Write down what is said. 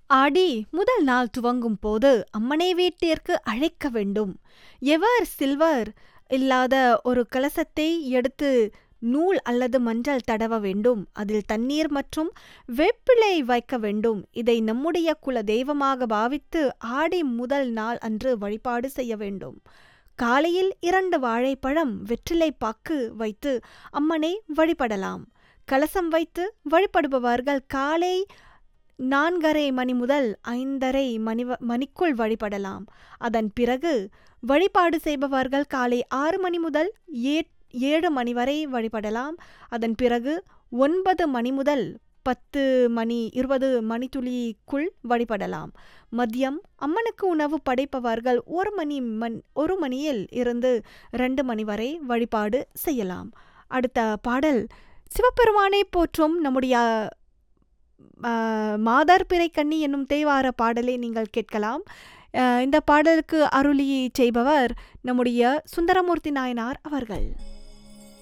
ஆடி முதல் நாள் துவங்கும் போது அம்மனை வீட்டிற்கு அழைக்க வேண்டும் எவர் சில்வர் இல்லாத ஒரு கலசத்தை எடுத்து நூல் அல்லது மஞ்சள் தடவ வேண்டும் அதில் தண்ணீர் மற்றும் வேப்பிலை வைக்க வேண்டும் இதை நம்முடைய குல தெய்வமாக பாவித்து ஆடி முதல் நாள் அன்று வழிபாடு செய்ய வேண்டும் காலையில் இரண்டு வாழைப்பழம் வெற்றிலை பாக்கு வைத்து அம்மனை வழிபடலாம் கலசம் வைத்து வழிபடுபவர்கள் காலை நான்கரை மணி முதல் ஐந்தரை மணி வ- மணிக்குள் வழிபடலாம் அதன் பிறகு வழிபாடு செய்பவர்கள் காலை ஆறு மணி முதல் ஏ ஏழு மணி வரை வழிபடலாம் அதன் பிறகு ஒன்பது மணி முதல் பத்து மணி இருபது மணித்துளிக்குள் வழிபடலாம் மதியம் அம்மனுக்கு உணவு படைப்பவர்கள் ஒரு மணி மண் ஒரு மணியில் இருந்து ரெண்டு மணி வரை வழிபாடு செய்யலாம் அடுத்த பாடல் சிவபெருமானை போற்றும் நம்முடைய ஆ, மாதர் பிறை கண்ணி என்னும் தேவார பாடலை நீங்கள் கேட்கலாம் ஆ, இந்த பாடலுக்கு அருளி செய்பவர் நம்முடைய சுந்தரமூர்த்தி நாயனார் அவர்கள்